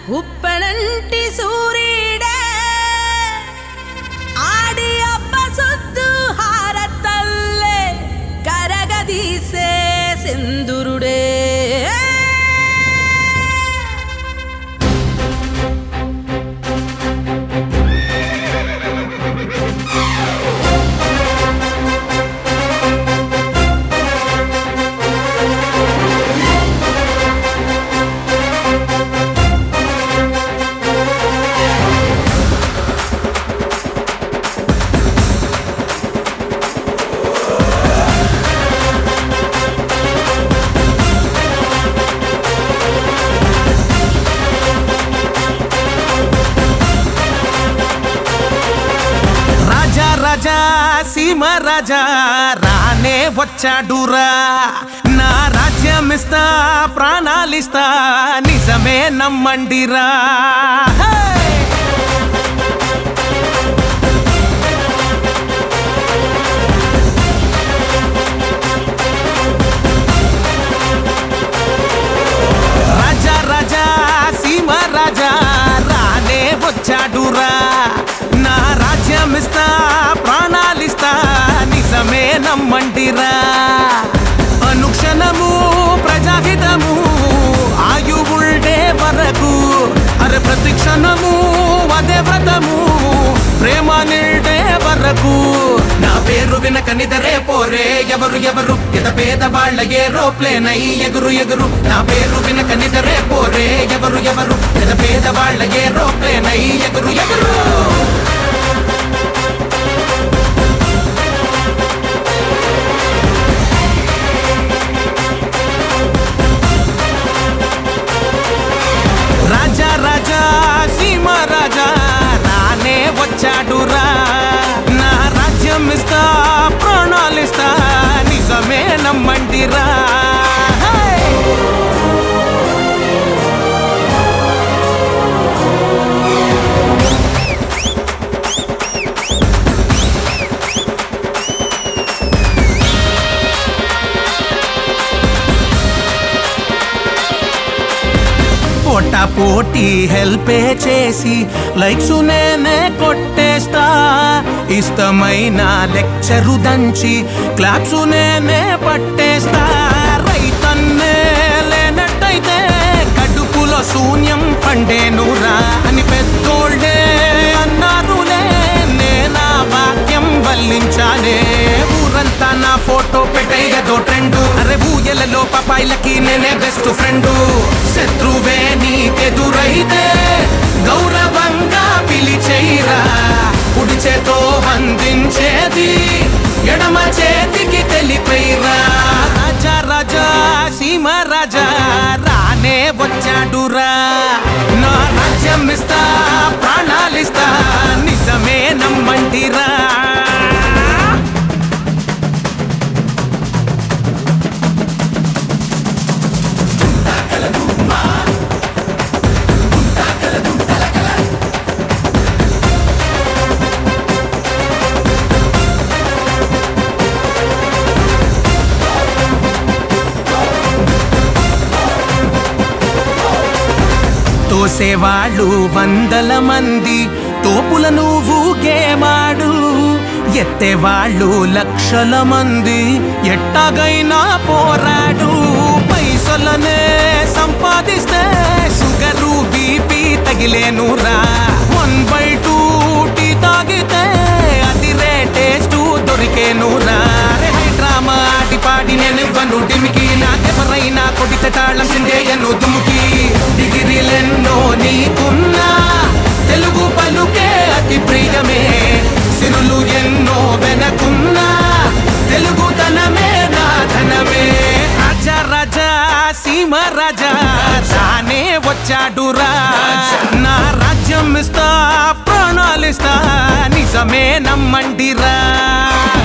ఉప్పనంటి సూర్యుడే ఆడి అబ్బ సుద్దు హారతల్లే కరగదీసే సింధురుడే రాజా రాజా సీమ రాజా రానే వచ్చాడురా నా రాజ్యమిస్తా ప్రాణాలిస్తా నిజమే నమ్మండిరా హే! రాజా రాజా సీమ రాజా రానే వచ్చాడురా నా రాజ్యమిస్తా ప్రాణాలిస్తా నిజమే నమ్మండిరా అనుక్షణము ప్రజాహితము ఆయువుండే వరకు అరే ప్రతి క్షణము అదే వ్రతము ప్రేమ నిండే వరకు నా పేరు వినక నిదరే పోరే ఎవరు ఎవరు ఎద పేద వాళ్ళ ఏరోప్లేన్ అయి ఎగురు ఎగురు నా పేరు వినక నిదరే పోరే ఎవరు ఎవరు ఎద పేద వాళ్ళ ఏరోప్లేన్ అయి ఎగురు ఎగురు రాజా రాజా సీమ రాజా రానే వచ్చాడురా నా రాజ్యం ఇస్తా ప్రాణాలిస్తా నిజమే నమ్మండిరా హే! పోటా పోటీ హెల్పే చేసి లైక్స్ నేనే కొట్టేస్తా ఇష్టమైన లెక్చరు దంచి క్లాప్స్ నేనే పట్టేస్తా రైతన్నే లేనట్టయితే కడుపులో శూన్యం పండేనురా అని పెద్దోళ్ళే అన్నారులే నేనా వాక్యం వల్లించాలే ఊరంతా నా ఫోటో పెట్టేయదో ట్రెండ్ అరే ఊయలలో పపాయిలకి నేనే బెస్ట్ ఫ్రెండ్ శత్రువే నీకెదురైతే గౌరవంగా పిలిచేయిరా కుడి చేతో అందించేది ఎడమ చేతికి తెలిపైరా రాజా రాజా సీమ రాజా రానే వచ్చాడురా నా రాజ్యం ఇస్తా ప్రాణాలిస్తా నిజమే నమ్మంటిరా తోసేవాళ్ళు వందల మంది తోపుల నువ్వు గేమాడు ఎత్తేవాళ్ళు లక్షల మంది ఎట్టాగైనా పోరాడు పైసలనే సంపాదిస్తే షుగరు బీపీ తగిలేనురా వన్ బై టూ టీ తాగితే అది రే టేస్ట్ దొరికేనురా రే డ్రామా ఆడి పాడి నేను ఇవ్వను డిమికి నాకెవరైనా కొడితే తాళం సిందేయను దుముకి డిగ్రీలెన్నో నీకున్నా తెలుగు పలుకే అతి ప్రియమే సిరులు ఎన్నో వెనకున్నా తెలుగుతనమే నా ధనమే రాజా రాజా సీమ రాజా రానే వచ్చాడురా నా రాజ్యం ఇస్తా ప్రాణాలిస్తా నిజమే నమ్మండిరా